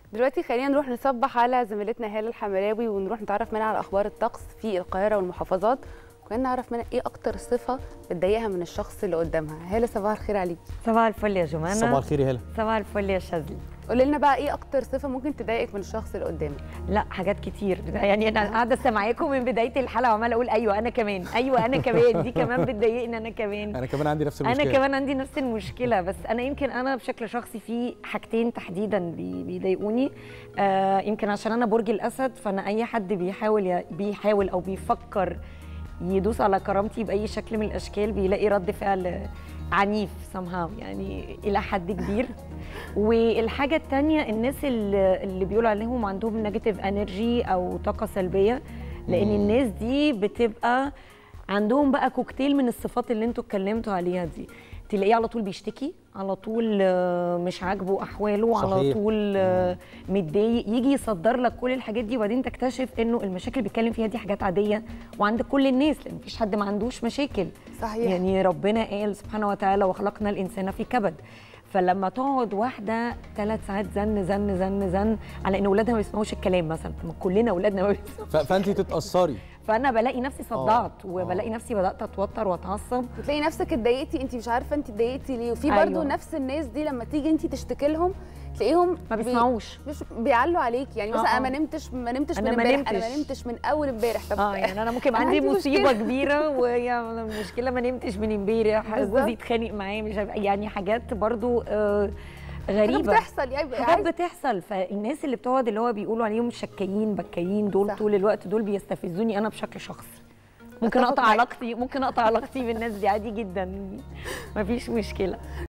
دلوقتي خلينا نروح نصبح على زميلتنا هاله الحمراوي ونروح نتعرف منها على اخبار الطقس في القاهره والمحافظات وكمان نعرف منها ايه اكتر صفه بتضايقها من الشخص اللي قدامها هاله صباح الخير عليكي صباح الفل يا جمانة صباح الخير يا هلا صباح الفل يا شاذلي قولي لنا بقى ايه اكتر صفه ممكن تضايقك من الشخص اللي قدامك لا حاجات كتير يعني انا قاعده سامعاكم من بدايه الحلقه وعماله اقول ايوه انا كمان ايوه انا كمان دي كمان بتضايقني انا كمان انا كمان عندي نفس المشكله انا كمان عندي نفس المشكله بس انا يمكن انا بشكل شخصي في حاجتين تحديدا بي- بيضايقوني آه يمكن عشان انا برج الاسد فانا اي حد بيحاول ي- بيحاول او بيفكر يدوس على كرامتي باي شكل من الاشكال بيلاقي رد فعل عنيف somehow يعني الى حد كبير والحاجه الثانيه الناس اللي, اللي بيقولوا عليهم عندهم نيجاتيف انرجي او طاقه سلبيه لان مم. الناس دي بتبقى عندهم بقى كوكتيل من الصفات اللي انتوا اتكلمتوا عليها دي تلاقيه على طول بيشتكي على طول آه، مش عاجبه احواله على صحيح. طول آه، متضايق يجي يصدر لك كل الحاجات دي وبعدين تكتشف انه المشاكل اللي بيتكلم فيها دي حاجات عاديه وعند كل الناس لان مفيش حد ما عندوش مشاكل صحيح يعني ربنا قال سبحانه وتعالى وخلقنا الانسان في كبد فلما تقعد واحده ثلاث ساعات زن زن زن زن على ان اولادها ما بيسمعوش الكلام مثلا طب ما كلنا اولادنا ما بيسمعوش ف... فانت تتاثري فانا بلاقي نفسي صدعت آه. وبلاقي نفسي بدات اتوتر واتعصب وتلاقي نفسك اتضايقتي انت مش عارفه انت اتضايقتي ليه وفي أيوة. برضو نفس الناس دي لما تيجي انت تشتكي لهم تلاقيهم ما بي- بيسمعوش مش بيعلوا عليكي يعني مثلا آه، انا آه. ما نمتش ما نمتش أنا من ما امبارح انا نمتش. ما نمتش من اول امبارح طب اه يعني انا ممكن أنا عندي عندي مصيبه مشكلة. كبيره وهي المشكله ما نمتش من امبارح بالظبط. جوزي اتخانق معايا مش عارفة- يعني حاجات برضو آه حاجات غريبه بتحصل يعني حاجات عايز- بتحصل فالناس اللي بتقعد اللي هو بيقولوا عليهم شكايين بكايين دول صح. طول الوقت دول بيستفزوني انا بشكل شخصي ممكن أتفق اقطع معاك. علاقتي ممكن اقطع علاقتي بالناس دي عادي جدا مفيش مشكله